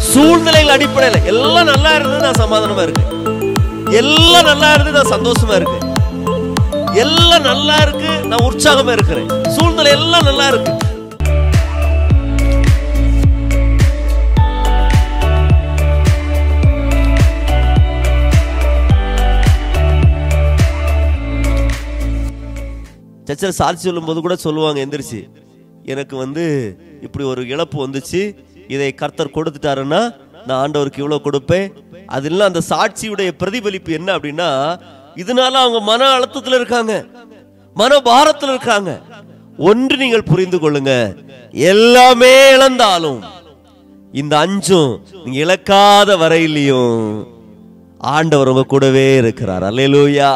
சூழ்நிலைகள் அடிப்படையில் எல்லாம் நல்லா இருந்து நான் சமாதானமா இருக்கேன் எல்லாம் நல்லா இருந்து நான் சந்தோஷமா இருக்கேன் எல்லாம் நல்லா இருக்கு நான் உற்சாகமா இருக்கிறேன் சூழ்நிலை எல்லாம் நல்லா இருக்கு சர்ச்சில் சாட்சி சொல்லும்போது கூட சொல்லுவாங்க எந்திரிச்சு எனக்கு வந்து இப்படி ஒரு இழப்பு வந்துச்சு இதை கர்த்தர் கொடுத்துட்டாருன்னா நான் ஆண்டவருக்கு இவ்வளோ கொடுப்பேன் அதெல்லாம் அந்த சாட்சியுடைய பிரதிபலிப்பு என்ன அப்படின்னா இதனால அவங்க மன அழுத்தத்தில் இருக்காங்க மன பாரத்தில் இருக்காங்க ஒன்று நீங்கள் புரிந்து கொள்ளுங்க எல்லாமே இழந்தாலும் இந்த அஞ்சும் நீங்க இழக்காத வரையிலையும் ஆண்டவர் உங்க கூடவே இருக்கிறார் அல்லேலூயா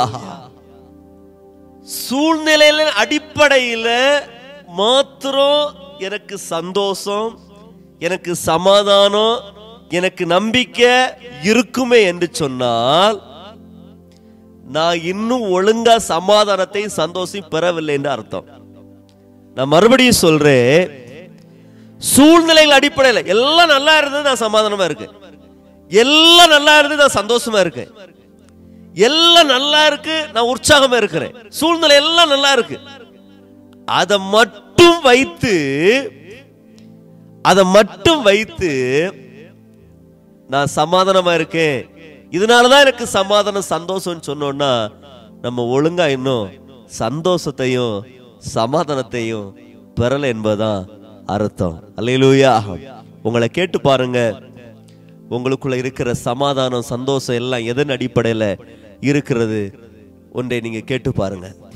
சூழ்நிலையில அடிப்படையில மாத்திரம் எனக்கு சந்தோஷம் எனக்கு சமாதானம் எனக்கு நம்பிக்கை இருக்குமே என்று சொன்னால் நான் இன்னும் ஒழுங்கா சமாதானத்தை சந்தோஷம் பெறவில்லை என்று அர்த்தம் நான் மறுபடியும் சொல்றேன் சூழ்நிலைகள் அடிப்படையில் எல்லாம் நல்லா இருந்தது நான் சமாதானமா இருக்கேன் எல்லாம் நல்லா இருந்து நான் சந்தோஷமா இருக்கேன் எல்லாம் நல்லா இருக்கு நான் உற்சாகமா இருக்கிறேன் சூழ்நிலை எல்லாம் நல்லா இருக்கு அதை மட்டும் வைத்து அதை மட்டும் வைத்து நான் சமாதானமா இருக்கேன் இதனாலதான் எனக்கு சமாதானம் சந்தோஷம்னு சொன்னோம்னா நம்ம ஒழுங்கா இன்னும் சந்தோஷத்தையும் சமாதானத்தையும் பெறல என்பதுதான் அர்த்தம் அல்லேலூயா உங்களை கேட்டு பாருங்க உங்களுக்குள்ள இருக்கிற சமாதானம் சந்தோஷம் எல்லாம் எதன் அடிப்படையில இருக்கிறது ஒன்றை நீங்க கேட்டு பாருங்க